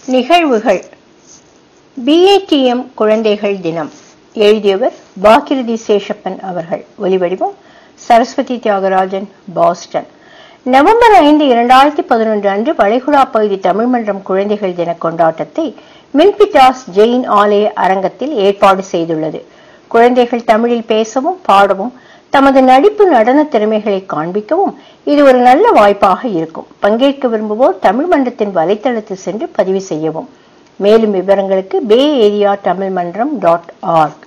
நிகழ்வுகள் பிஏடிஎம் குழந்தைகள் தினம் எழுதியவர் பாக்கிருதி சேஷப்பன் அவர்கள் ஒலிவடிவம் சரஸ்வதி தியாகராஜன் பாஸ்டன் நவம்பர் ஐந்து இரண்டாயிரத்தி பதினொன்று அன்று வளைகுடா பகுதி தமிழ் மன்றம் குழந்தைகள் தின கொண்டாட்டத்தை மின்பிட்டாஸ் ஜெயின் ஆலய அரங்கத்தில் ஏற்பாடு செய்துள்ளது குழந்தைகள் தமிழில் பேசவும் பாடவும் தமது நடிப்பு நடன திறமைகளை காண்பிக்கவும் இது ஒரு நல்ல வாய்ப்பாக இருக்கும் பங்கேற்க விரும்புவோர் தமிழ் மன்றத்தின் வலைத்தளத்தில் சென்று பதிவு செய்யவும் மேலும் விவரங்களுக்கு பே ஏரியா தமிழ் மன்றம் டாட் ஆர்க்